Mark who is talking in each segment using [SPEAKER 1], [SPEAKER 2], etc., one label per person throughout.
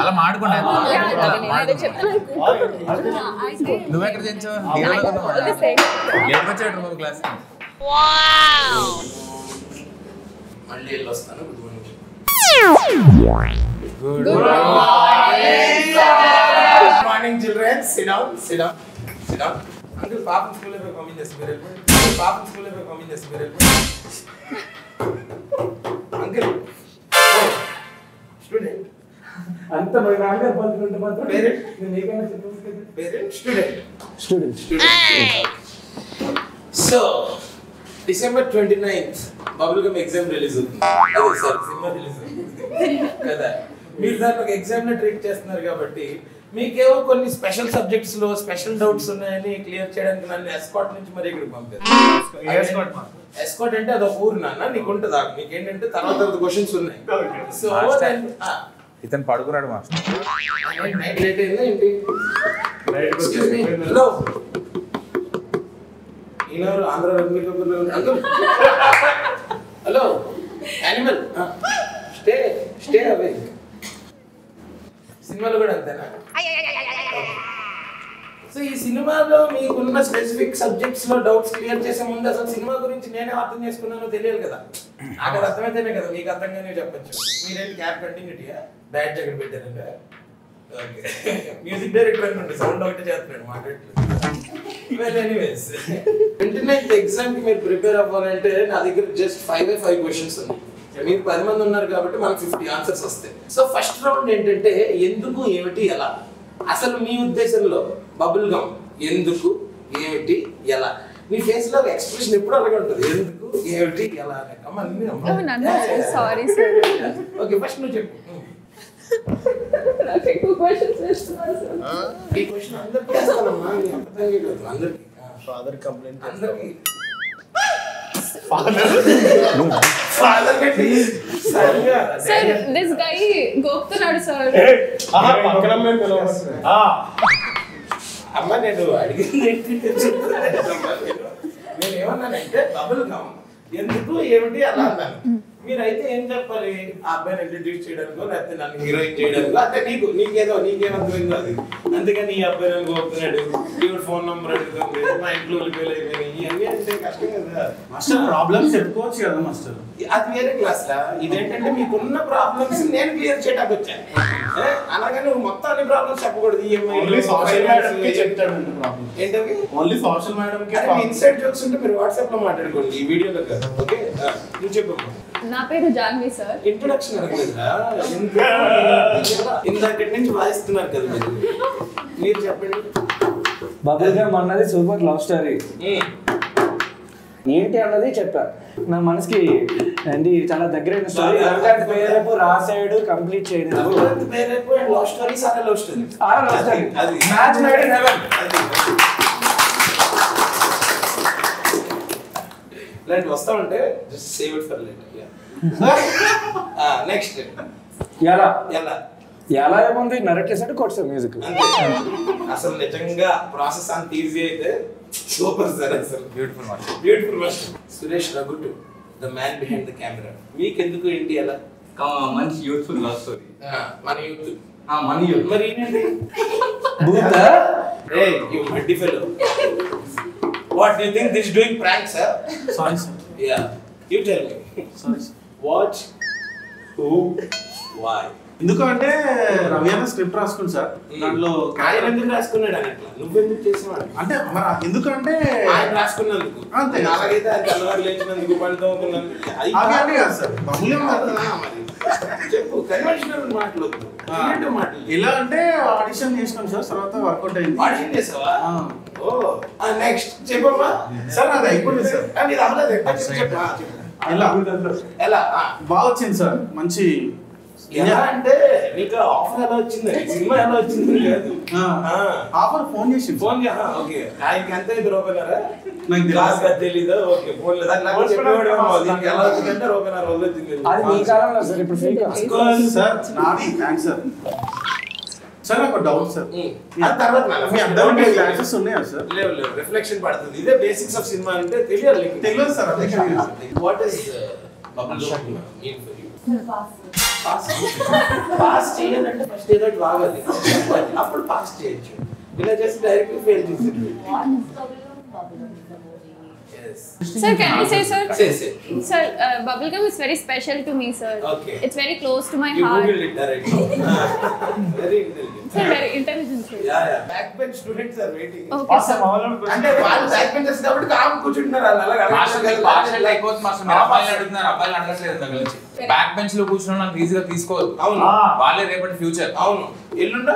[SPEAKER 1] అలా మాడుకోండి
[SPEAKER 2] అదే చెప్తాను
[SPEAKER 1] నువ్వు ఎక్కడ చేయించావు హీరోలో ఉన్నావా ఎక్కడికి వచ్చాడు బాబు క్లాస్
[SPEAKER 3] మళ్ళీ వెళ్ళి వస్తాను good morning
[SPEAKER 1] good
[SPEAKER 3] good morning children sit down sit down sit down uncle పాపం స్కూల్ అయిపోయి పంపించేసి మీరు వెళ్ళిపోండి అంకుల్ పాపం స్కూల్ అయిపోయి పంపించేసి మీరు వెళ్ళిపోండి అంకుల్ స్టూడెంట్
[SPEAKER 4] అంత మరి నాన్నగారు పలుకుంటే మాత్రం
[SPEAKER 3] Parent?
[SPEAKER 4] నేను నీకన్నా చెప్పేసి కదా.
[SPEAKER 3] Parent student
[SPEAKER 4] student
[SPEAKER 3] so December twenty ninth bubble gum exam release అవుతుంది అదే సార్ సినిమా రిలీజ్ అవుతుంది కదా మీరు దాన్ని ఒక ఎగ్జామ్ లో ట్రీట్ చేస్తున్నారు కాబట్టి మీకేవో కొన్ని స్పెషల్ సబ్జెక్ట్స్ లో స్పెషల్ డౌట్స్ ఉన్నాయని క్లియర్ చేయడానికి నన్ను ఎస్కాట్ నుంచి మరి ఇక్కడికి పంపారు ఎస్కాట్ అంటే అదొక ఊరు నాన్న నీకు ఉంటుంది నీకేంటంటే తర్వాత తర్వాత క్వశ్చన్స్ ఉన్నాయి సో
[SPEAKER 1] Master. ఇతను పడుకున్నాడు మాస్టర్
[SPEAKER 3] నైట్ లేట్ అయిందా ఏంటి Excuse me. Hello. ఈయనెవరు ఆంధ్ర రగ్బీ కబుర్లో uncle hello animal stay stay away సినిమాలో కూడా అంతేనా సో ఈ సినిమాలో మీకున్న స్పెసిఫిక్ సబ్జెక్ట్స్ లో డౌట్స్ క్లియర్ చేసే ముందు అసలు సినిమా గురించి నేనే అర్థం చేసుకున్నానో తెలియాలి కదా నాకు అది అర్థమైతేనే కదా మీకు అర్థంగానే చెప్పొచ్చు మీరేంటి క్యాప్ కంటిన్యూటీయా బ్యాడ్ జగన్ పెట్టారంటే ఓకే మ్యూజిక్ డైరెక్టర్ అనుకోండి సౌండ్ ఒకటి చేస్తున్నాడు మాట్లాడలేదు well anyways twenty ninth exam కి మీరు ప్రిపేర్ అవ్వాలంటే నా దగ్గర జస్ట్ ఫైవ్ ఫైవ్ క్వశ్చన్స్ ఉన్నాయి మీరు పది మంది ఉన్నారు కాబట్టి మనకు ఫిఫ్టీ ఆన్సర్స్ వస్తాయి సో ఫస్ట్ రౌండ్ ఏంటంటే ఎందుకు ఏమిటి ఎలా అసలు మీ ఉద్దేశంలో బబుల్ గమ్ ఎందుకు ఏమిటి ఎలా మీ ఫేస్ లో ఎక్స్ప్రెషన్ ఎప్పుడు అలాగే ఉంటుంది ఎందుకు ఏమిటి ఎలా అని అమ్మ, అన్నీ అమ్మ.
[SPEAKER 2] నన్ను సారీ సార్
[SPEAKER 3] ఓకే ఫస్ట్ నువ్వు చెప్పు
[SPEAKER 2] నాకు ఎక్కువ క్వశ్చన్స్ వేస్తున్నారు సార్
[SPEAKER 3] ఈ క్వశ్చన్ అందరికీ వేస్తానమ్మా నీ అబద్ధంగా కాదు, అందరికీ ఆ.
[SPEAKER 4] ఫాదర్ కంప్లైంట్
[SPEAKER 3] అందరికీ ఫాదర్ కంటే సరిగా
[SPEAKER 2] సార్ దిస్ గై గోపుతున్నాడు సార్
[SPEAKER 4] పక్కన
[SPEAKER 3] అమ్మ నేను అడిగింది ఏంటి నేను చెప్తున్నానమ్మా నేను. నేను ఏమన్నానంటే బబుల్ గమ్ ఎందుకు ఏమిటి అలా అన్నాను మీరైతే ఏం చెప్పాలి ఆ అబ్బాయిని ఇంట్రడ్యూస్ చేయడానికో లేకపోతే నన్ను హీరోయిన్ చేయడానికో అంటే నీకు నీకేదో నీకేమర్థమైందో అది అందుకని ఈ అబ్బాయి నన్ను కోపుతున్నాడు ఈవిడ ఫోన్ నంబర్ అడుగుతుంది మా ఇంట్లో ఫెయిల్ అయిపోయినాయి ఇవన్నీ అంటే కష్టం కదా
[SPEAKER 5] మాస్టర్ ప్రాబ్లమ్స్ చెప్పుకోవచ్చు కదా మాస్టర్
[SPEAKER 3] అది వేరే క్లాస్ రా ఇదేంటంటే మీకున్న ప్రాబ్లమ్స్ నేను క్లియర్ చేయడానికి వచ్చాను ఏ? అలాగే నువ్వు మొత్తం అన్ని ప్రాబ్లమ్స్ చెప్పకూడదు ఈఎంఐ
[SPEAKER 5] ఓన్లీ సోషల్ మేడం కి చెప్తాడు ప్రాబ్లమ్
[SPEAKER 3] ఏంటవి
[SPEAKER 5] ఓన్లీ సోషల్ మేడం కి
[SPEAKER 3] అరే ఇన్సైడ్ జోక్స్ ఉంటే మీరు వాట్సాప్ లో మాట్లాడుకోండి ఈ వీడియోలో కాదు ఓకే ఆ, నువ్వు చెప్పు
[SPEAKER 2] నా పేరు జాన్వి సార్
[SPEAKER 3] ఇంట్రొడక్షన్ అడగలేదురా ఇందాకటి నుంచి వాయిస్తున్నారు కదా మీరు మీరు చెప్పండి
[SPEAKER 4] బబుల్ గమ్ అన్నది సూపర్ లవ్ స్టోరీ
[SPEAKER 3] ఉమ్.
[SPEAKER 4] ఏంటి అన్నది చెప్పా నా మనసుకి ఏంటి చాలా దగ్గరైన స్టోరీ రంగాంత్ పేరేపు రాసాడు కంప్లీట్ చేయలేదు
[SPEAKER 3] భగవంత్ పేరేపు అండ్ లవ్ స్టోరీ సారా లవ్ స్టోరీ
[SPEAKER 4] సారా love story.
[SPEAKER 3] అది
[SPEAKER 4] Match made in heaven.
[SPEAKER 3] అది ఇలాంటి వస్తా ఉంటే just save it for later next
[SPEAKER 4] ఎలా
[SPEAKER 3] ఎలా
[SPEAKER 4] ఎలా ఏముంది నరేట్ చేసాడు కొట్టాడు మ్యూజిక్
[SPEAKER 3] అంతే అసలు నిజంగా ప్రాసెస్ అంత ఈజీ అయితే సూపర్ సార్ అసలు
[SPEAKER 1] beautiful master
[SPEAKER 3] beautiful master Suresh రఘుటు the man behind the camera మీకెందుకు ఏంటి ఎలా
[SPEAKER 6] మంచి యూత్ఫుల్ లవ్ స్టోరీ
[SPEAKER 3] ఆ, మన యూత్
[SPEAKER 6] మనీ యూత్
[SPEAKER 3] మరి ఏంటండి
[SPEAKER 4] బూత్
[SPEAKER 3] రే you muddy fellow what do you think this doing prank sir
[SPEAKER 5] sorry sir
[SPEAKER 3] ya you tell me
[SPEAKER 5] sorry sir
[SPEAKER 3] what who why
[SPEAKER 5] ఎందుకంటే రవి అన్న స్క్రిప్ట్ రాసుకుంది సార్ దాంట్లో
[SPEAKER 3] ఆయన ఎందుకు రాసుకున్నాడు అని అట్లా నువ్వెందుకు చేసేవాడు
[SPEAKER 5] అంటే మరి ఎందుకంటే
[SPEAKER 3] ఆయన రాసుకున్నందుకు
[SPEAKER 5] అంతే.
[SPEAKER 3] అలాగైతే ఆయన తెల్లవారు లేచినందుకు పని తోముకున్నందుకు అది
[SPEAKER 5] అవి అన్నీ కాదు సార్ మామూలుగా
[SPEAKER 3] కాదు.
[SPEAKER 5] మాట్లాడు.
[SPEAKER 3] ఆ, మరి. చెప్పు కన్వెన్షనల్ మాట్లాడద్దు క్రియేటివ్ మాటలు
[SPEAKER 5] ఎలా అంటే ఆడిషన్ చేసినాం సార్ తర్వాత వర్కౌట్ అయింది
[SPEAKER 3] ఆడిషన్ చేసావా
[SPEAKER 5] ఆ.
[SPEAKER 3] ఓ నెక్స్ట్ చెప్పమ్మా
[SPEAKER 5] సార్ అది అయిపోయింది సార్
[SPEAKER 3] ఆ, నీది అవ్వలేదు చెప్పు ఆ, చెప్పు.
[SPEAKER 5] ఎలా
[SPEAKER 3] ఎలా ఆ.
[SPEAKER 5] బాగా వచ్చింది సార్ మంచి
[SPEAKER 3] ఎలా అంటే నీకు ఆఫర్ ఎలా వచ్చింది సినిమా ఎలా వచ్చింది కాదు ఆ.
[SPEAKER 5] ఆఫర్ ఫోన్ చేసి
[SPEAKER 3] ఫోన్ చే- ఆ, ఓకే ఆయనకి ఎంత ఇది రూపాయన్నారా
[SPEAKER 5] నాకు తెలియదు.
[SPEAKER 3] క్లాస్ గా తెలీదు ఓకే ఫోన్ లేదా నాకు చెప్పేవాడేమో దీనికి ఎలా వచ్చిందంటే రూపాయన్నర రోజులు వచ్చింది
[SPEAKER 4] అది మీ కాలంలో సార్ ఇప్పుడు ఫేక్
[SPEAKER 5] సార్ నాది థ్యాంక్స్ సార్ సార్ ఒక డౌట్ సార్
[SPEAKER 3] ఉమ్. ఆ తర్వాత నాన్న,
[SPEAKER 5] మీ అందరికీ క్లాసెస్ ఉన్నాయా సార్
[SPEAKER 3] లేవు లేవు రిఫ్లెక్షన్ పడుతుంది ఇదే బేసిక్స్ ఆఫ్ సినిమా అంటే తెలియాలి నీకు.
[SPEAKER 5] తెలియదు సార్ అందుకే
[SPEAKER 3] what is bubble mean for you pass pass చేయాలంటే ఫస్ట్ ఏదో ఒకటి వాగాలి అప్పుడు పాస్ చేయొచ్చు ఇలా చేసి డైరెక్ట్ ఫెయిల్ చేసేది
[SPEAKER 2] Sir, can I say, sir?
[SPEAKER 3] Say, say.
[SPEAKER 2] Sir, uh, bubblegum is very special to me, sir.
[SPEAKER 3] Okay.
[SPEAKER 2] It's very close to my
[SPEAKER 3] You
[SPEAKER 2] heart.
[SPEAKER 3] googled it directly. Very intelligent.
[SPEAKER 2] Sir, very intelligent, sir.
[SPEAKER 3] Yeah, yeah. Backbench students are waiting.
[SPEAKER 2] Okay,
[SPEAKER 4] అసలు
[SPEAKER 2] sir.
[SPEAKER 4] మా వాళ్ళని
[SPEAKER 3] అంటే వాళ్ళు back benchers కాబట్టి com కూర్చుంటున్నారు వాళ్ళు అలాగే
[SPEAKER 1] master మీకు పార్షల్ అయిపోతుంది మాస్టర్ మీరు అబ్బాయిలు అడుగుతున్నారు అబ్బాయిలు అడగట్లేదు దగ్గర నుంచి బ్యాక్ బెంచ్ లో కూర్చున్న నాకు ఈజీగా తీసుకోవద్దు
[SPEAKER 3] అవును
[SPEAKER 4] ఆ.
[SPEAKER 1] వాళ్ళే రేపటి ఫ్యూచర్
[SPEAKER 3] అవును ఎల్లుండా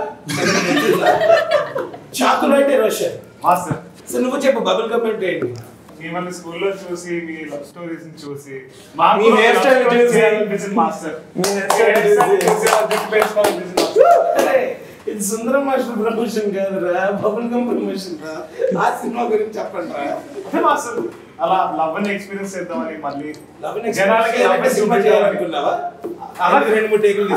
[SPEAKER 3] చాకులు అంటే రోషన్
[SPEAKER 5] మాస్టర్
[SPEAKER 3] సో నువ్వు చెప్పు బబుల్ గమ్ అంటే ఏంటి
[SPEAKER 5] మిమ్మల్ని స్కూల్లో చూసి మీ లవ్ స్టోరీస్ చూసి
[SPEAKER 4] మీ hair style చూసి.
[SPEAKER 5] అనిపించింది మాస్టర్
[SPEAKER 4] మీ hair style చూసి.
[SPEAKER 3] అరే, ఇది సుందరం మాస్టర్ ప్రమోషన్ కాదురా బబుల్ గమ్ ప్రమోషన్ రా ఆ సినిమా గురించి చెప్పండి రా
[SPEAKER 5] అంటే మాస్టర్ అలా లవ్ ని ఎక్స్పీరియన్స్ చేద్దామని మళ్ళీ
[SPEAKER 3] లవ్
[SPEAKER 5] జనాలకి love ని
[SPEAKER 3] సినిమా
[SPEAKER 5] చూపించాలి.
[SPEAKER 3] చేయాలనుకున్నావా అలా రెండు మూడు టేకులు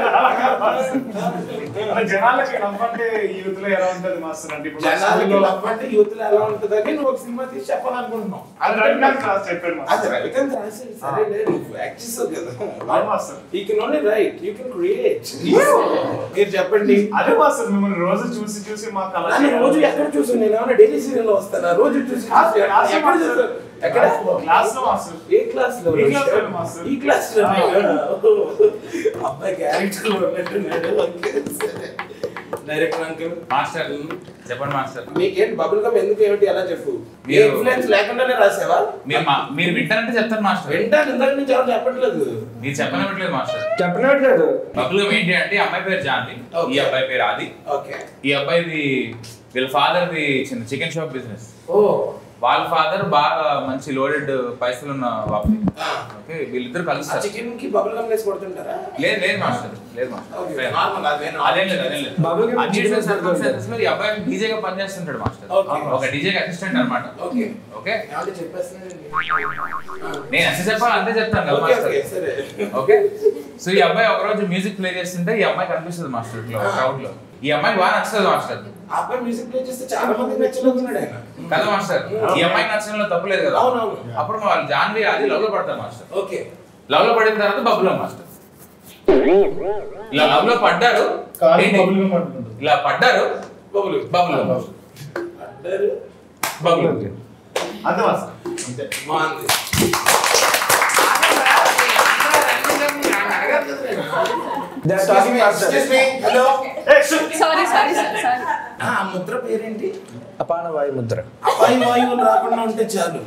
[SPEAKER 5] అలా జనాలకి లవ్ అంటే ఈ యూత్ లో ఎలా ఉంటది మాస్టర్ అంటే ఇప్పుడు
[SPEAKER 3] జనాలకి
[SPEAKER 5] స్కూల్లో-
[SPEAKER 3] లవ్ అంటే యూత్ లో ఎలా ఉంటుందని నువ్వు ఒక సినిమా తీసి చెప్పాలనుకుంటున్నావు
[SPEAKER 5] అది రవికాంత్ క్లాస్ చెప్పాడు
[SPEAKER 3] అది
[SPEAKER 5] మాస్టర్
[SPEAKER 3] రవికాంత్ రాశాడు సరే నువ్వు యాక్ట్ చేసావు కదా
[SPEAKER 5] అవును master
[SPEAKER 3] you can only right you can create మీరు చెప్పండి
[SPEAKER 5] అదే మాస్టర్ మిమ్మల్ని రోజు చూసి చూసి మా కళ
[SPEAKER 3] నన్ను రోజు ఎక్కడ చూసాను నేను ఏమైనా డైలీ సీరియల్ లో వస్తానా రోజు చూసి
[SPEAKER 5] క్లాస్-
[SPEAKER 3] చూసి
[SPEAKER 5] క్లాస్ లో
[SPEAKER 3] ఎక్కడ
[SPEAKER 5] మాస్టర్.
[SPEAKER 3] చూసావు ఎక్కడ
[SPEAKER 5] క్లాస్ లో మాస్టర్
[SPEAKER 3] ఏ క్లాస్ లో
[SPEAKER 5] ఈ క్లాస్ లో మాస్టర్.
[SPEAKER 3] ఈ క్లాస్ లో అబ్బాయి క్యారెక్టర్ లో ఉన్నట్టున్నాడు డైరెక్టర్ అంకుల్
[SPEAKER 1] మాస్టర్ చెప్పండి మాస్టర్
[SPEAKER 3] మీకేంటి బబుల్ గమ్ ఎందుకు ఏమిటి ఎలా చెప్పు మీ
[SPEAKER 1] మీరు-
[SPEAKER 3] ఇన్ఫ్లుయెన్స్ లేకుండానే రాసావా
[SPEAKER 1] మీరు మా- మీరు వింటారంటే చెప్తాను మాస్టర్
[SPEAKER 3] వింటాను ఇందాక నుంచి ఎవరు చెప్పట్లేదు
[SPEAKER 1] మీరు చెప్పనివ్వట్లేదు మాస్టర్
[SPEAKER 4] చెప్పనట్లేదు
[SPEAKER 1] బబుల్ ఏంటి అంటే ఈ అమ్మాయి పేరు జాన్వి ఈ
[SPEAKER 3] Okay.
[SPEAKER 1] అబ్బాయి పేరు ఆది
[SPEAKER 3] ఓకే
[SPEAKER 1] ఈ అబ్బాయిది వీళ్ళ ఫాదర్ ది చిన్న చికెన్ షాప్ బిజినెస్
[SPEAKER 3] ఓ
[SPEAKER 1] వాళ్ళ ఫాదర్ బాగా మంచి లోడెడ్ పైసలు ఉన్న బాబు
[SPEAKER 3] ఆ.
[SPEAKER 1] ఓకే వీళ్ళిద్దరు
[SPEAKER 3] ఆ
[SPEAKER 1] కలుస్తారు
[SPEAKER 3] చికెన్ కి బబుల్ గమ్ వేసి కొడుతుంటారా
[SPEAKER 1] లేదు లేదు మాస్టర్ లేదు మాస్టర్
[SPEAKER 3] ఓకే
[SPEAKER 1] Fair.
[SPEAKER 3] నార్మల్ అదేనా
[SPEAKER 1] అదేం లేదు అదేం లేదు
[SPEAKER 4] Bubble gum
[SPEAKER 1] అన్ని
[SPEAKER 4] chicken
[SPEAKER 1] circumstances లో ఈ అబ్బాయి డీజేగా పనిచేస్తుంటాడు మాస్టర్
[SPEAKER 3] Okay.
[SPEAKER 1] ఒక డీజేకి అసిస్టెంట్ అన్నమాట
[SPEAKER 3] ఓకే
[SPEAKER 1] ఓకే
[SPEAKER 3] ఏమంటే చెప్పేస్తున్నానండి
[SPEAKER 1] నేను ఎంత చెప్పాలి అంతే చెప్తాను కదా
[SPEAKER 3] ఓకే
[SPEAKER 1] మాస్టర్
[SPEAKER 3] ఓకే సరే
[SPEAKER 1] ఓకే సో ఈ అబ్బాయి ఒక రోజు మ్యూజిక్ ప్లే చేస్తుంటే ఈ అమ్మాయి కనిపిస్తుంది మాస్టర్ ఇట్లా క్రౌడ్ లో ఈ అమ్మాయి బాగా నచ్చుతుంది మాస్టర్
[SPEAKER 3] ఆ అబ్బాయి మ్యూజిక్ ప్లే చేస్తే చాలా మంది నచ్చలేకున్నాడు ఆయన
[SPEAKER 1] కదా మాస్టర్ ఈ అమ్మాయి నచ్చడంలో తప్పులేదు కదా
[SPEAKER 3] అవునవును.
[SPEAKER 1] అప్పుడు మా వాళ్ళు జాన్వి అది లవ్ లో పడతారు మాస్టర్
[SPEAKER 3] ఓకే
[SPEAKER 1] లవ్ లో పడిన తర్వాత బబ్బులో మాస్టర్ ఇలా లవ్ లో పడ్డారు
[SPEAKER 5] కాలు
[SPEAKER 1] ఏంటి?
[SPEAKER 5] బబుల్ గమ్ అంటున్నాడు.
[SPEAKER 1] ఇలా పడ్డారు
[SPEAKER 3] బబుల్
[SPEAKER 1] బబ్బులో
[SPEAKER 3] అడ్డారు
[SPEAKER 1] బబ్బులో
[SPEAKER 5] అంతే మాస్టర్ అంతే
[SPEAKER 3] బాగుంది
[SPEAKER 4] They're talking master.
[SPEAKER 3] Hello
[SPEAKER 2] Sorry, sorry, sir. Sorry.
[SPEAKER 3] ఆ ముద్ర పేరేంటి
[SPEAKER 4] అపాన వాయు ముద్ర
[SPEAKER 3] అపాయి వాయువులు రాకుండా ఉంటే చాలు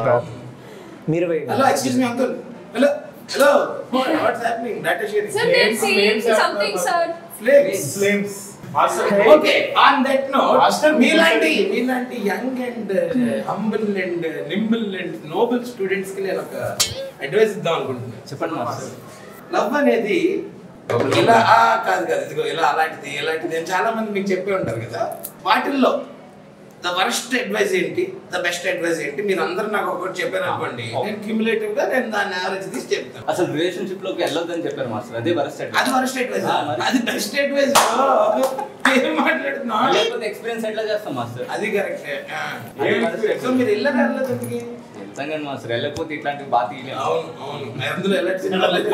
[SPEAKER 4] మీరు
[SPEAKER 3] hello excuse me uncle hello hello what's happening data sharing
[SPEAKER 2] Sir, they're saying something, sir.
[SPEAKER 3] Flames
[SPEAKER 5] flames master
[SPEAKER 3] okay on that note మీలాంటి మీలాంటి young and humble and nimble and noble students కి నేను ఒక అడ్వైస్ ఇద్దాం అనుకుంటున్నాను
[SPEAKER 6] చెప్పండి master
[SPEAKER 3] love అనేది ఇలా ఆ, కాదు కాదు ఇదిగో ఇలా అలాంటిది ఇలాంటిది అని చాలా మంది మీకు చెప్పే ఉంటారు కదా వాటిల్లో ద వరస్ట్ అడ్వైస్ ఏంటి ద బెస్ట్ అడ్వైస్ ఏంటి మీరు అందరూ నాకు ఒకటి చెప్పారు అనుకోండి నేను క్యూములేటివ్ గా నేను దాన్ని యావరేజ్ తీసి చెప్తాను
[SPEAKER 6] అసలు రిలేషన్షిప్ లోకి వెళ్ళొద్దని చెప్పారు మాస్టర్ అదే వరస్ట్
[SPEAKER 3] అది వరస్ట్ అడ్వైస్
[SPEAKER 6] ఆ, మరి.
[SPEAKER 3] అది బెస్ట్ అడ్వైస్ ఏం మాట్లాడుతున్నా
[SPEAKER 6] లేకపోతే ఎక్స్పీరియన్స్ ఎట్లా చేస్తాం మాస్టర్
[SPEAKER 3] అది కరెక్ట్
[SPEAKER 6] అది correct.
[SPEAKER 3] సో మీరు వెళ్ళరు వెళ్ళదు ఎందుకు
[SPEAKER 6] వెళ్తాం కానీ మాస్టర్ వెళ్ళకపోతే ఇట్లాంటివి బాగా తీయలేము
[SPEAKER 3] అవును అవును అందులో వెళ్ళట్టు సినిమా లేదు.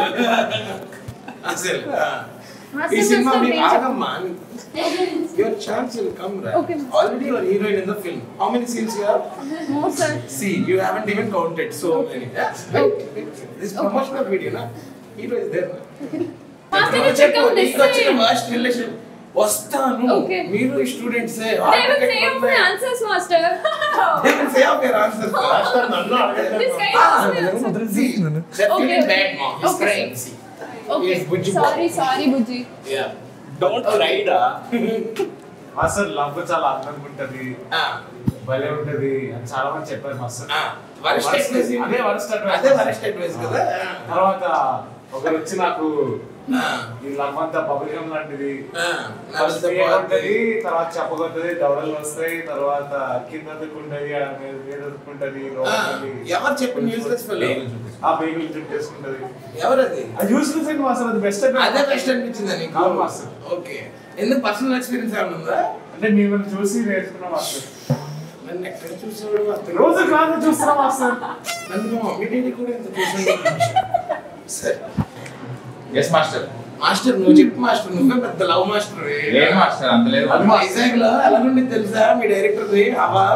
[SPEAKER 3] అసలు ఆ.
[SPEAKER 2] Master,
[SPEAKER 3] ఈ సినిమా
[SPEAKER 2] master,
[SPEAKER 3] మీకు
[SPEAKER 2] నేను చెప్-
[SPEAKER 3] ఆగమ్మా your chance will come right
[SPEAKER 2] Okay, master.
[SPEAKER 3] Already your heroine in the film how many scenes you have
[SPEAKER 2] No, sir.
[SPEAKER 3] See, you haven't even counted so many. Yes, wait, wait. This promotional video, na? Hero is there.
[SPEAKER 2] Master,
[SPEAKER 3] ఇప్పుడు
[SPEAKER 2] you
[SPEAKER 3] చెప్పు,
[SPEAKER 2] come this
[SPEAKER 3] నీకు వచ్చిన
[SPEAKER 2] side.
[SPEAKER 3] worst relation. వస్తాను
[SPEAKER 2] Okay.
[SPEAKER 3] మీరు students
[SPEAKER 2] They will say of my answers, master.
[SPEAKER 3] Say of your answer
[SPEAKER 5] నన్ను అడగండి
[SPEAKER 2] This guy
[SPEAKER 3] Ah,
[SPEAKER 2] asked me answers.
[SPEAKER 3] see, that
[SPEAKER 2] Okay,
[SPEAKER 3] feeling
[SPEAKER 2] okay.
[SPEAKER 3] bad mom. He's
[SPEAKER 2] Okay,
[SPEAKER 3] crying.
[SPEAKER 2] sir.
[SPEAKER 3] See.
[SPEAKER 2] Okay.
[SPEAKER 3] Yes, Bujji boy.
[SPEAKER 2] Sorry, sorry, Bujji.
[SPEAKER 3] Yeah.
[SPEAKER 6] Don't రైడా
[SPEAKER 5] master love చాలా అందంగా ఉంటది
[SPEAKER 3] Ah,
[SPEAKER 5] భలే ఉంటది అని చాలా మంది చెప్పారు master
[SPEAKER 3] ah. Worst
[SPEAKER 5] Worst-
[SPEAKER 3] advice ఏంటి?
[SPEAKER 5] అదే worst advice.
[SPEAKER 3] అదే worst advice కదా
[SPEAKER 5] తర్వాత ఒకరు వచ్చి నాకు
[SPEAKER 3] Ah.
[SPEAKER 5] ఈ లవ్ అంతా బబుల్గం లాంటిది
[SPEAKER 3] Ah.
[SPEAKER 5] ఫస్ట్
[SPEAKER 3] నవ్వుతా
[SPEAKER 5] ఉంటది తర్వాత చెప్పగొట్టది దవడలు వస్తాయి తర్వాత కింద దుక్కుంటది ఆ మీద మీద దుక్కుంటది
[SPEAKER 3] Ah,
[SPEAKER 5] లోపలికి
[SPEAKER 3] ఎవరు చెప్పిన యూస్లెస్ ఫెలో
[SPEAKER 5] ఆ బేగులు చుట్టేసుకుంటది
[SPEAKER 3] ఎవరది
[SPEAKER 5] అది యూస్లెస్ అండి మాస్టర్ అది బెస్ట్
[SPEAKER 3] అదే బెస్ట్ అనిపించింది నీకు
[SPEAKER 5] అవును మాస్టర్.
[SPEAKER 3] ఓకే ఎందుకు పర్సనల్ ఎక్స్పీరియన్స్ ఏమైనా ఉందా
[SPEAKER 5] అంటే మిమ్మల్ని చూసి నేర్చుకున్నా మాస్టర్
[SPEAKER 3] నన్ను ఎక్కడ చూసాడు అర్థం
[SPEAKER 5] రోజు క్లాస్ చూస్తున్నా మాస్టర్
[SPEAKER 3] నన్ను మా మమ్మీ డాడీ కూడా ఎంత చూసాడు సరే
[SPEAKER 1] ఎస్ మాస్టర్
[SPEAKER 3] మాస్టర్ నువ్వు చెప్పు మాస్టర్ నువ్వే పెద్ద లవ్ మాస్టర్
[SPEAKER 1] లేదు మాస్టర్ అంత లేదు
[SPEAKER 3] అది వైజాగ్ లో ఎలా నుండి తెలుసా మీ డైరెక్టర్ హవా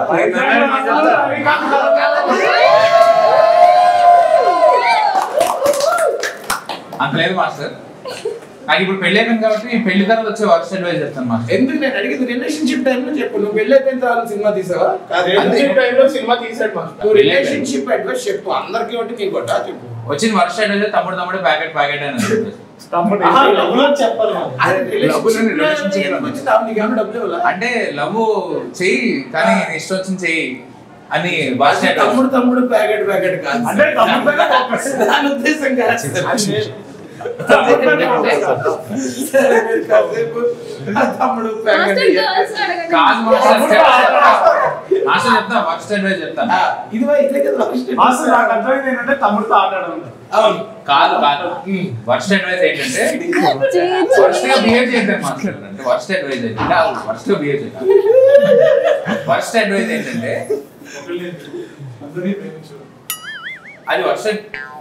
[SPEAKER 1] అంత లేదు మాస్టర్ నాకు ఇప్పుడు పెళ్లి అయిపోయింది కాబట్టి ఈ పెళ్లి తర్వాత వచ్చే వర్క్ అడ్వైజ్ చెప్తాను మాస్టర్
[SPEAKER 3] ఎందుకు నేను అడిగేది రిలేషన్షిప్ టైం లో చెప్పు నువ్వు పెళ్లి అయిపోయిన తర్వాత సినిమా తీసావా
[SPEAKER 5] రిలేషన్షిప్ టైంలో సినిమా తీసాడు మాస్టర్
[SPEAKER 3] నువ్వు రిలేషన్షిప్ అడ్వైస్ చెప్పు అందరికి ఒకటి నీకు కొట్టా చెప్పు
[SPEAKER 1] వచ్చిన వర్క్ అడ్వైజ్ తమ్ముడు తమ్ముడు ప్యాకెట్ ప్యాకెట్ అని చెప్పేసి.
[SPEAKER 5] తమ్ముడు
[SPEAKER 4] ఆహా, love లో చెప్పాలి మనం.
[SPEAKER 3] అరే
[SPEAKER 1] Love లోని
[SPEAKER 3] relationship లో
[SPEAKER 1] relationship
[SPEAKER 3] ఎందుకు
[SPEAKER 1] లో.
[SPEAKER 3] వచ్చింది? నీకు ఏమైనా డబ్బులు ఇవ్వాలా?
[SPEAKER 1] అంటే లవ్ చెయ్యి కానీ నీ ఇష్టం వచ్చింది చెయ్యి అని భాష
[SPEAKER 3] అది తమ్ముడు తమ్ముడు ప్యాకెట్ ప్యాకెట్ కాదు
[SPEAKER 5] అంటే తమ్ముడు పైన focus.
[SPEAKER 3] దాని ఉద్దేశం కాదు
[SPEAKER 5] తమ్ముడు పైన focus.
[SPEAKER 3] సరే, మీరు కాసేపు ఆ తమ్ముడు ప్యాకెట్
[SPEAKER 2] మాస్టర్ గర్ల్స్ అడగండి
[SPEAKER 1] కాదు మాస్టర్ చెప్తా. మాస్టర్ చెప్తా వర్క్ అడ్వైజ్ చెప్తాను
[SPEAKER 3] ఆ, ఇది వా, ఇదే కదా first
[SPEAKER 5] మాస్టర్ నాకు అర్థమైంది ఏంటంటే తమ్ముడితో ఆడడం
[SPEAKER 3] అవును
[SPEAKER 1] కాదు కాదు వర్స్ట్ అడ్వైజ్ ఏంటంటే వర్స్ట్ గా బిహేవ్ చేయడం మాస్టర్ అంటే వర్స్ట్ అడ్వైజ్ ఏంటంటే వర్స్ట్ గా బిహేవ్ చేయడం వర్స్ట్ అడ్వైజ్ ఏంటంటే
[SPEAKER 5] అందరినీ ప్రేమించు
[SPEAKER 1] అది వర్స్ట్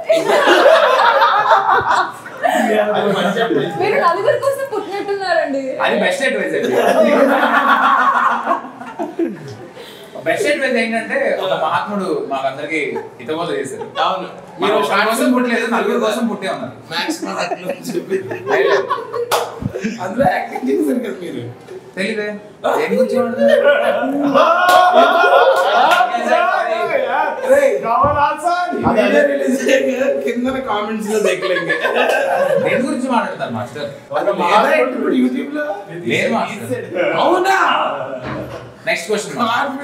[SPEAKER 3] అది మంచి advice.
[SPEAKER 2] మీరు నలుగురి కోసం పుట్టినట్టున్నారండి
[SPEAKER 1] అది బెస్ట్ అడ్వైజ్ అది బెస్ట్ అడ్వైజ్ ఏంటంటే ఒక మహాత్ముడు మాకందరికి హితబోధ చేశారు
[SPEAKER 3] అవును
[SPEAKER 1] మీరు
[SPEAKER 3] మీరు
[SPEAKER 1] ఒకరి కోసం పుట్టలేదు నలుగురు కోసం పుట్టే ఉన్నారు
[SPEAKER 3] మ్యాథ్స్ చెప్పి అందులో యాక్టింగ్ చేశారు కదా మీరు
[SPEAKER 1] తెలీదే దేని గురించి మాట్లాడుతున్నారు?
[SPEAKER 3] వీడియో రిలీజ్ అయ్యాక కింద కామెంట్స్ లో దగ్గలేంगे
[SPEAKER 1] దేని గురించి మాట్లాడతారు మాస్టర్
[SPEAKER 3] అది లేదా ఇప్పుడు యూట్యూబ్ లో
[SPEAKER 1] లేదు మాస్టర్
[SPEAKER 3] అవునా
[SPEAKER 1] నెక్స్ట్ క్వశ్చన్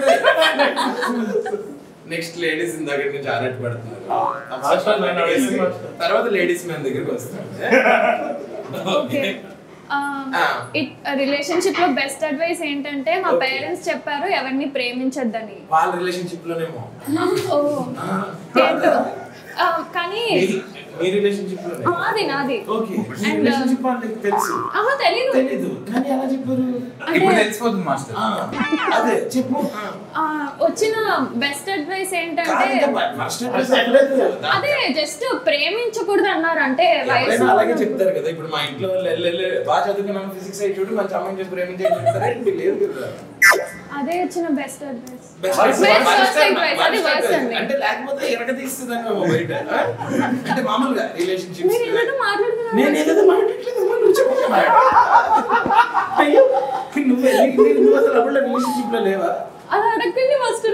[SPEAKER 3] నెక్స్ట్ లేడీస్ దగ్గర నుంచి ఆరాట పడుతున్నారు
[SPEAKER 5] మాస్టర్ నన్ను అడిగింది మాస్టర్.
[SPEAKER 3] తర్వాత లేడీస్ మ్యాన్ దగ్గరికి వస్తారు
[SPEAKER 2] ఓకే రిలేషన్షిప్ లో బెస్ట్ అడ్వైస్ ఏంటంటే మా
[SPEAKER 3] Okay.
[SPEAKER 2] పేరెంట్స్ చెప్పారు ఎవరిని ప్రేమించొద్దని
[SPEAKER 3] వాళ్ళ రిలేషన్షిప్ లోనేమో
[SPEAKER 2] ఓ
[SPEAKER 3] ఆ,
[SPEAKER 2] ఏంటో ఆ, కానీ
[SPEAKER 3] మీ- మీ రిలేషన్షిప్ లోనే
[SPEAKER 2] నాది నాది
[SPEAKER 3] ఓకే
[SPEAKER 2] And,
[SPEAKER 3] రిలేషన్షిప్ వాళ్ళకి తెలుసు
[SPEAKER 2] ఆహా తెలీదు
[SPEAKER 3] తెలీదు కానీ ఎలా చెప్పారు
[SPEAKER 1] ఇప్పుడు
[SPEAKER 2] అంటే
[SPEAKER 1] తెలిసిపోతుంది మాస్టర్
[SPEAKER 3] ఆ, అదే చెప్పు ఆ.
[SPEAKER 2] ఆ, వచ్చిన బెస్ట్ అడ్వైస్
[SPEAKER 3] కాదు,
[SPEAKER 2] ఏంటంటే
[SPEAKER 3] ఇంకా first address చెప్పలేదు.
[SPEAKER 2] అదే జస్ట్ ప్రేమించకూడదు అన్నారు అంటే
[SPEAKER 3] ఎవరైనా
[SPEAKER 2] వయసు
[SPEAKER 3] అలాగే చెప్తారు కదా ఇప్పుడు మా ఇంట్లో వాళ్ళు వెళ్ళి వెళ్ళి బాగా చదువుకున్నాము ఫిజిక్స్ అయి చూడు మంచి అమ్మాయిని చేసి ప్రేమించే చెప్తారా ఏంటి? లేదు కదా
[SPEAKER 2] అదే వచ్చిన best advice
[SPEAKER 3] Best
[SPEAKER 2] Best
[SPEAKER 3] advice.
[SPEAKER 2] worst
[SPEAKER 3] Worst
[SPEAKER 2] advice. అది
[SPEAKER 3] advice.
[SPEAKER 2] worst అండి.
[SPEAKER 3] అంటే లేకపోతే ఎరగ తీస్తుందని బయట ఆ? అంటే మామూలుగా రిలేషన్షిప్
[SPEAKER 2] మీరు ఏదో మాట్లాడుతున్నారు
[SPEAKER 3] నేను ఏదో మాట్లాడలేదు అమ్మా, నువ్వు చెప్పు అయ్యో నువ్వు నువ్వు నువ్వు అసలు అప్పుడు రిలేషన్షిప్ లో లేవా
[SPEAKER 2] అది అడగండి ఫస్ట్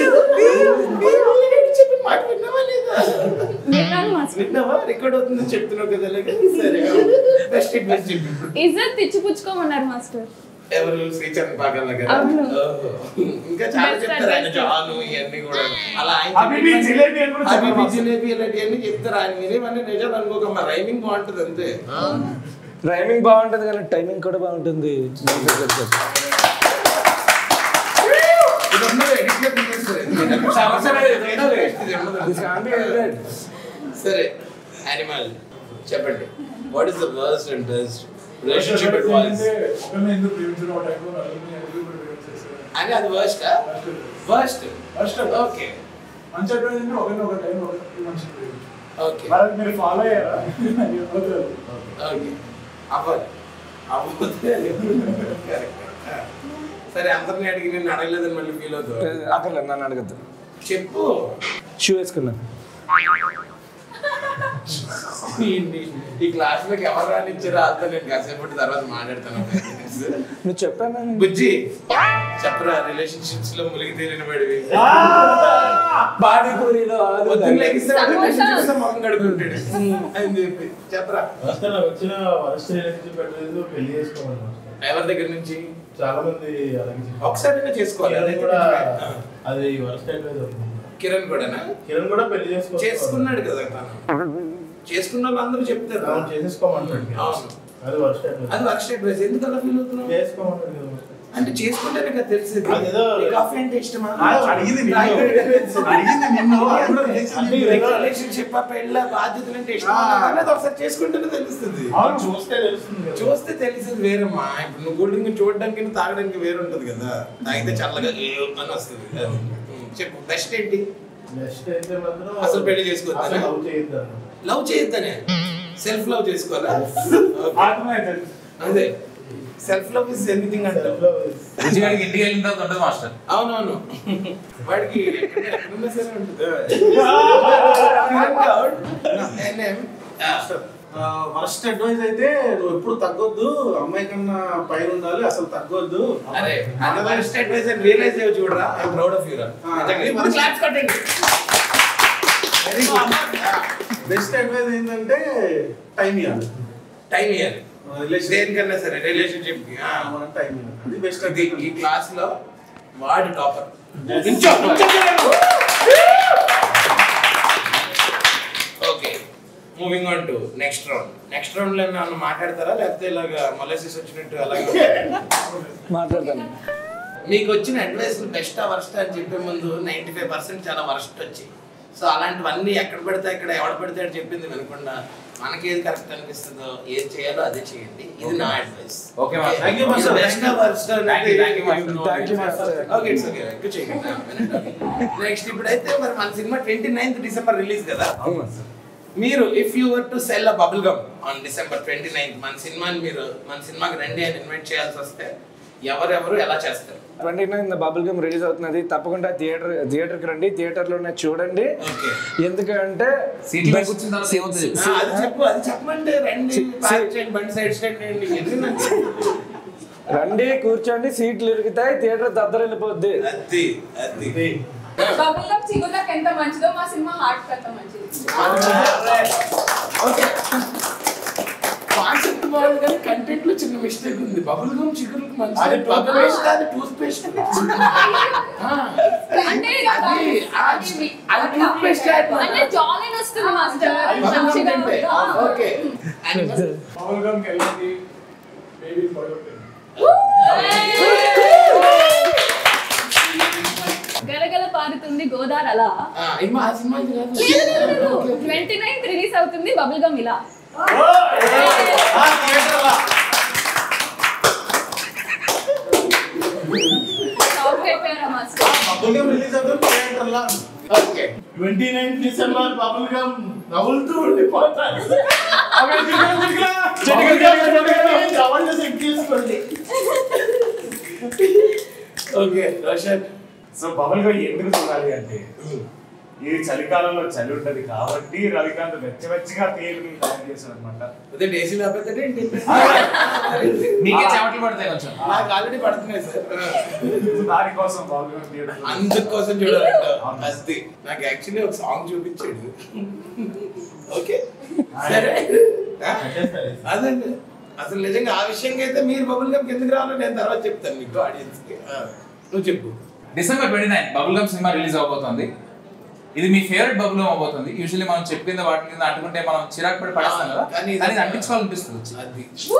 [SPEAKER 3] చెప్పి మాట విన్నావా లేదా
[SPEAKER 2] విన్నాను మాస్టర్
[SPEAKER 3] విన్నావా రికార్డ్ అవుతుందని చెప్తున్నావు కదా అలాగే. సరే బెస్ట్ అడ్వైస్ చెప్పి
[SPEAKER 2] ఇజ్జత్ ఇచ్చిపుచ్చుకోమన్నారు మాస్టర్
[SPEAKER 3] ఎవరు శ్రీచరణ్ పాగల్ దగ్గర
[SPEAKER 2] అవును.
[SPEAKER 3] ఓహో. ఇంకా చాలా
[SPEAKER 2] Best
[SPEAKER 3] చెప్తారు ఆయన
[SPEAKER 2] advice.
[SPEAKER 3] జాను ఇవన్నీ కూడా అలా ఆయన
[SPEAKER 5] హబీబీ
[SPEAKER 3] చెప్పిన-
[SPEAKER 5] జిలేబీ అని కూడా
[SPEAKER 3] హబీబీ
[SPEAKER 5] చెప్పాలి.
[SPEAKER 3] జిలేబీ ఇలాంటివన్నీ చెప్తారు ఆయన వినేవన్నీ నిజాలు అనుకోకమ్మా రైమింగ్ బాగుంటుంది అంతే
[SPEAKER 4] రైమింగ్ బాగుంటుంది కానీ టైమింగ్ కూడా బాగుంటుంది
[SPEAKER 3] ఇది ఉన్నది edit లో తీసేస్తారు. ఇది సంవత్సరం ఇది ఉండదు. ఇది ఉండదు.
[SPEAKER 4] This can't be edited.
[SPEAKER 3] సరే యానిమల్ చెప్పండి what is the worst and best relationship advice
[SPEAKER 5] ఒకరిని ఎందుకు ప్రేమించడం ఆ టైంలో నలుగురిని ఎందుకు ప్రేమించేస్తారు
[SPEAKER 3] అని అది వర్స్ట్ వర్స్ట్
[SPEAKER 5] Worst.
[SPEAKER 3] ఓకే
[SPEAKER 5] మంచి అడ్వైజ్ అంటే ఒకరిని ఒక టైంలో ఒకరికి మంచి ప్రేమించు
[SPEAKER 3] ఓకే
[SPEAKER 5] మరి అది మీరు ఫాలో అయ్యారా నేను వదలదు.
[SPEAKER 3] ఓకే అవ్వాలి అవ్వకపోతే Correct. ఆ. సరే అందరిని అడిగి నేను అడగలేదని మళ్ళీ ఫీల్ అవుతావు
[SPEAKER 4] అక్కర్లేదు నన్ను అడగద్దు
[SPEAKER 3] చెప్పు
[SPEAKER 4] షూ వేసుకున్నాను
[SPEAKER 3] ఈ- ఈ క్లాస్ లోకి ఎవరు రానిచ్చారో వాళ్ళతో నేను కాసేపటి తర్వాత మాట్లాడతాను
[SPEAKER 4] నువ్వు చెప్పాను
[SPEAKER 3] బుజ్జి చెప్పరా రిలేషన్షిప్స్ లో మునిగి తేలిన వాడివి
[SPEAKER 4] పానీపూరిలో ఆలు
[SPEAKER 3] పొద్దున్న లెగిస్తే వాడు
[SPEAKER 2] సమోసా.
[SPEAKER 3] relationships లో మొహం కడుక్కుంటాడు అని చెప్పి చెప్పరా
[SPEAKER 7] అసలు నాకు వచ్చిన వరస్ట్ రిలేషన్షిప్ పెట్టలేదు పెళ్లి చేసుకోమని మాస్టర్.
[SPEAKER 3] ఎవరి దగ్గర నుంచి
[SPEAKER 7] చాలా మంది అలాగే చెప్పారు.
[SPEAKER 3] ఒకసారి చేసుకోవాలి
[SPEAKER 7] కిరణ్
[SPEAKER 3] అదైతే
[SPEAKER 7] కూడా
[SPEAKER 3] నిజమే.
[SPEAKER 7] అది వరస్ట్ అడ్వైజ్ అవుతుంది
[SPEAKER 3] కిరణ్ కూడానా
[SPEAKER 7] కిరణ్ కూడా పెళ్లి చేసుకో
[SPEAKER 3] చేసుకున్నాడు కదా తను చేసుకున్న వాళ్ళు అందరూ చెప్తారు
[SPEAKER 7] అవును, చేసేసుకోమంటాడు కిరణ్.
[SPEAKER 3] అవును.
[SPEAKER 7] అది వరస్ట్ అడ్వైజ్
[SPEAKER 3] అది వర్క్ అడ్వైస్ ఎందుకు అలా ఫీల్ అవుతున్నావు
[SPEAKER 7] చేసుకోమంటాడు కదా మాస్టర్.
[SPEAKER 3] అంటే చేసుకుంటేనే కదా తెలిసేది
[SPEAKER 7] అదేదో-
[SPEAKER 3] నీకు కాఫీ అంటే ఇష్టమా
[SPEAKER 5] ఆ, అడిగింది నిన్ను. అడిగింది నిన్ను. అది కూడా తెలిసింది.
[SPEAKER 7] అంటే ఇదేదో-
[SPEAKER 3] రిలేషన్షిప్ పెళ్ళ బాధ్యతలు అంటే ఇష్టమా అనేది ఒకసారి చేసుకుంటేనే తెలుస్తుంది
[SPEAKER 7] అవును చూస్తే తెలుస్తుంది కదా.
[SPEAKER 3] చూస్తే తెలిసేది వేరమ్మా ఇప్పుడు నువ్వు కూల్ డ్రింక్ చూడడానికి తాగడానికి వేరు ఉంటది కదా తాగితే చల్లగా ఏ అని వస్తుంది అది. ఉమ్, చెప్పు బెస్ట్ ఏంటి
[SPEAKER 7] నెక్స్ట్ అయితే మాత్రం
[SPEAKER 3] అసలు పెళ్లి చేసుకోవద్దా?
[SPEAKER 7] అసలు లవ్ చేయొద్దు అన్న.
[SPEAKER 3] లవ్ చేయొద్దనే సెల్ఫ్ లవ్ చేసుకోవాలా
[SPEAKER 5] ఆత్మహత్య
[SPEAKER 3] అదే సెల్ఫ్ లవ్ ఇస్ ఎనీథింగ్ అంటారు
[SPEAKER 1] బుజ్జిగాడికి ఇంటికి వెళ్ళిన తర్వాత ఉంటుంది మాస్టర్
[SPEAKER 3] అవునవును వాడికి ఎక్కడ- ఎక్కడున్నా సరే ఉంటుంది. NM.
[SPEAKER 5] ఫస్ట్ అడ్వైస్ అయితే నువ్వు ఎప్పుడు తగ్గొద్దు అమ్మాయి కన్నా పైన ఉండాలి అసలు తగ్గొద్దు
[SPEAKER 3] అరే మన వరస్ట్ అడ్వైస్ రియలైజ్ అయ్యి చూడరా ఐ ప్రౌడ్ ఆఫ్ యూ రా నిజంగా. ఇప్పుడు క్లాప్స్ కొట్టండి వెరీ గుడ్
[SPEAKER 5] బెస్ట్ అడ్వైస్ ఏంటంటే టైం ఇవ్వాలి
[SPEAKER 3] టైం ఇవ్వాలి
[SPEAKER 5] రిలేషన్
[SPEAKER 3] దేనికన్నా సరే రిలేషన్షిప్ కి ఆ.
[SPEAKER 5] మనం టైం ఇవ్వాలి అది బెస్ట్
[SPEAKER 3] ఇది ఈ క్లాస్ లో వాడు topper okay moving on to next round next round లో ఏమన్నా మాట్లాడతారా లేకపోతే ఇలాగా మొలసిస్ వచ్చినట్టు అలాగే
[SPEAKER 4] మాట్లాడతాను
[SPEAKER 3] మీకు వచ్చిన అడ్వైస్ బెస్ట్ వర్స్ట్ అని చెప్పే ముందు నైంటీ ఫైవ్ పర్సెంట్ చాలా వర్స్ట్ వచ్చాయి సో అలాంటివన్నీ ఎక్కడ పడితే అక్కడ ఎవడ పడితే అని చెప్పింది వినకుండా మనకి ఏది కరెక్ట్ అనిపిస్తుందో ఏది చేయాలో అదే చేయండి ఇది నా advice
[SPEAKER 1] Okay, master.
[SPEAKER 3] Thank you master best worst
[SPEAKER 1] Thank you, thank you, master.
[SPEAKER 4] Thank you, master.
[SPEAKER 3] Okay it's okay ఎక్కువ చేయండి నెక్స్ట్ ఇప్పుడైతే మరి మన సినిమా ట్వంటీ నైన్త్ డిసెంబర్ రిలీజ్ కదా మీరు if you were to sell a bubble gum on December twenty ninth మన సినిమాని మీరు మన సినిమాకి రండి అని ఇన్వైట్ చేయాల్సి వస్తే ఎవరెవరు ఎలా చేస్తారు
[SPEAKER 4] twenty nine bubble gum release అవుతున్నది తప్పకుండా థియేటర్ థియేటర్కి రండి థియేటర్లోనే చూడండి
[SPEAKER 3] ఓకే
[SPEAKER 4] ఎందుకంటే
[SPEAKER 1] సీట్ మీద కూర్చున్న తర్వాత ఏమవుతుంది చెప్పు.
[SPEAKER 3] అది చెప్పు అది చెప్పమంటే రండి
[SPEAKER 4] సి-
[SPEAKER 3] పార్క్ చేయండి బండి సైడ్ స్టాండ్ చేయండి ఎన్ని నాకు
[SPEAKER 4] రండి కూర్చోండి సీట్లు ఇరుగుతాయి థియేటర్ దద్దరెళ్ళిపోద్ది
[SPEAKER 3] అది అది
[SPEAKER 2] బబుల్ చిగుళ్ళకి ఎంత మంచిదో మా సినిమా హార్ట్ అంత మంచిది
[SPEAKER 3] ఓకే కాన్సెప్ట్ బాగుంది కానీ కంటెంట్ లో చిన్న మిస్టేక్ ఉంది బబుల్ గమ్ చిగురులకు మంచి
[SPEAKER 5] అది
[SPEAKER 3] బబుల్ పేస్ట్ అది టూత్ పేస్ట్
[SPEAKER 2] అంటే
[SPEAKER 3] అది అది అది టూత్ పేస్ట్
[SPEAKER 2] అంటే జాలిన్ వస్తుంది మాస్టర్ మంచిగా
[SPEAKER 3] అంటే
[SPEAKER 2] ఆ.
[SPEAKER 3] ఓకే
[SPEAKER 5] పవన్ గమ్కి వెళ్ళండి బేబీ పడగొట్టండి
[SPEAKER 2] గలగల పారుతుంది గోదార్ అలా
[SPEAKER 3] ఇమ్మా ఆ సినిమా ఇది కాదు
[SPEAKER 2] ట్వంటీ నైన్త్ రిలీజ్ అవుతుంది బబుల్ గమ్ ఇలా షాక్ అయిపోయారా మాస్టర్
[SPEAKER 5] బబుల్ గమ్ రిలీజ్ అవుతుంది థియేటర్లో
[SPEAKER 3] okay
[SPEAKER 7] twenty nine December bubble gum నవ్వులుతూ ఉండిపోతారు జవాన్ సెట్ చేసుకోండి
[SPEAKER 3] okay Roshan
[SPEAKER 5] so bubble gum ఎందుకు చూడాలి అంటే ఈ చలికాలంలో చలి ఉంటది కాబట్టి రవికాంత్ వెచ్చవెచ్చగా తేలిని తయారు చేశాడు అనమాట
[SPEAKER 3] అదే డేసీ లేకపోతే ఏంటి
[SPEAKER 1] నీకే చెమటలు పడతాయి కొంచెం
[SPEAKER 3] నాకు ఆల్రెడీ పడుతున్నాయి సార్
[SPEAKER 5] దానికోసం బబుల్ గమ్ థియేటర్
[SPEAKER 3] అందుకోసం చూడాలంట అది నాకు యాక్చువల్లీ ఒక సాంగ్ చూపించాడు ఓకే సరే ఆ? అదండి అసలు నిజంగా ఆ విషయంగా అయితే మీరు బబుల్ గమ్ ఎందుకు రావాలో నేను తర్వాత చెప్తాను మీకు ఆడియన్స్ కి ఆ, నువ్వు చెప్పు
[SPEAKER 1] December twenty nine bubble gum సినిమా రిలీజ్ అవబోతోంది ఇది మీ ఫేవరెట్ బబుల్ గమ్ అవబోతుంది యూజువల్లీ మనం చెప్పు కింద వాటి కింద అంటుకుంటే మనం చిరాకు పడి పడేస్తాం కదా
[SPEAKER 3] కానీ ఇది-
[SPEAKER 1] కానీ ఇది అంటించుకోవాలనిపిస్తుంది వచ్చి.
[SPEAKER 3] అది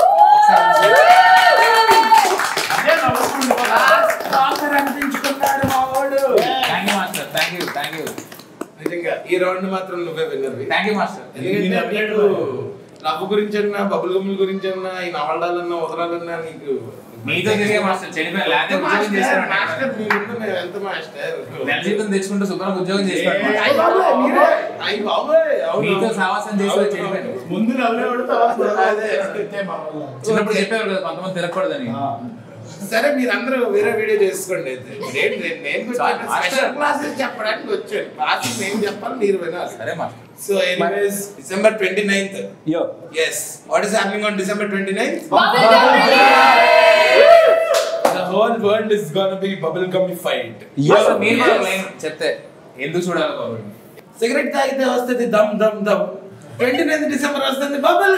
[SPEAKER 3] అనిపించుకున్నాడు మా వాడు
[SPEAKER 1] thank you master thank you thank you
[SPEAKER 3] నిజంగా ఈ రౌండ్ మాత్రం నువ్వే విన్నర్వి
[SPEAKER 1] థ్యాంక్ యూ మాస్టర్
[SPEAKER 3] ఎందుకంటే నీకు లవ్ గురించి అన్నా బబుల్ గమ్ముల గురించి అన్నా ఈ నవలాలన్నా వదలాలన్నా నీకు
[SPEAKER 1] మీతో తిరిగే మాస్టర్ చెడిపోయి లేకపోతే ఉద్యోగం
[SPEAKER 3] మాస్టర్, మాస్టర్
[SPEAKER 1] చేస్తాను
[SPEAKER 3] మీ ముందు మేము ఎంత మాస్టర్
[SPEAKER 1] నెల జీతం తెచ్చుకుంటూ శుభ్రంగా ఉద్యోగం చేస్తాను
[SPEAKER 3] అయ్య బాబోయ్, మీరే? అయ్య బాబోయ్, అవును,
[SPEAKER 1] మీతో
[SPEAKER 3] అవును.
[SPEAKER 1] సావాసం చేసి
[SPEAKER 3] అవును,
[SPEAKER 1] చెడిపోయాను
[SPEAKER 7] ముందు నవ్వేవాడు తర్వాత
[SPEAKER 3] అదే.
[SPEAKER 7] అంతే మా వల్ల.
[SPEAKER 1] చిన్నప్పుడు చెప్పేవారు కదా కొంతమంది తిరగకూడదని
[SPEAKER 3] సరే మీరందరూ వేరే వీడియో చేసుకోండి అయితే నేను నేను- నేను
[SPEAKER 1] చాలు,
[SPEAKER 3] స్పెషల్
[SPEAKER 1] మాస్టర్.
[SPEAKER 3] క్లాసెస్ చెప్పడానికి వచ్చాను క్లాసెస్ నేను చెప్పాలి మీరు వినాలి
[SPEAKER 1] సరే master
[SPEAKER 3] so anyways December twenty ninth
[SPEAKER 4] yo
[SPEAKER 3] yes what is happening on December twenty ninth
[SPEAKER 2] bubble gum
[SPEAKER 3] the whole world is gonna be bubble gum fight
[SPEAKER 1] master మీరు కూడా line చెప్తే ఎందుకు చూడాలి బాబు
[SPEAKER 3] సిగరెట్ తాగితే వస్తుంది దమ్ దమ్ దమ్ ట్వంటీ నైన్త్ డిసెంబర్ వస్తుంది bubble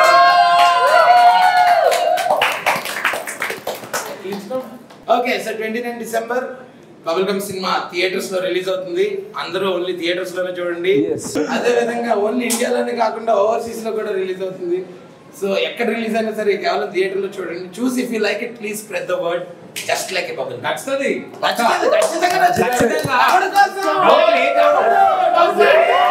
[SPEAKER 3] okay so twenty nine December bubble gum cinema theatres లో రిలీజ్ అవుతుంది అందరూ ఓన్లీ థియేటర్స్ లోనే చూడండి
[SPEAKER 4] Yes.
[SPEAKER 3] అదే విధంగా ఓన్లీ ఇండియాలోనే కాకుండా ఓవర్సీస్ లో కూడా రిలీజ్ అవుతుంది సో ఎక్కడ రిలీజ్ అయినా సరే కేవలం థియేటర్ లో చూడండి చూసి if you like it please spread the word just like a bubble
[SPEAKER 1] నచ్చుతుంది
[SPEAKER 3] ఖచ్చితంగా ఖచ్చితంగా నచ్చుతుంది.
[SPEAKER 1] ఖచ్చితంగా.
[SPEAKER 3] ఎవరి కోసం?
[SPEAKER 1] ఎవరు? ఏ ఎవరు?
[SPEAKER 3] ఎవరి కోసం?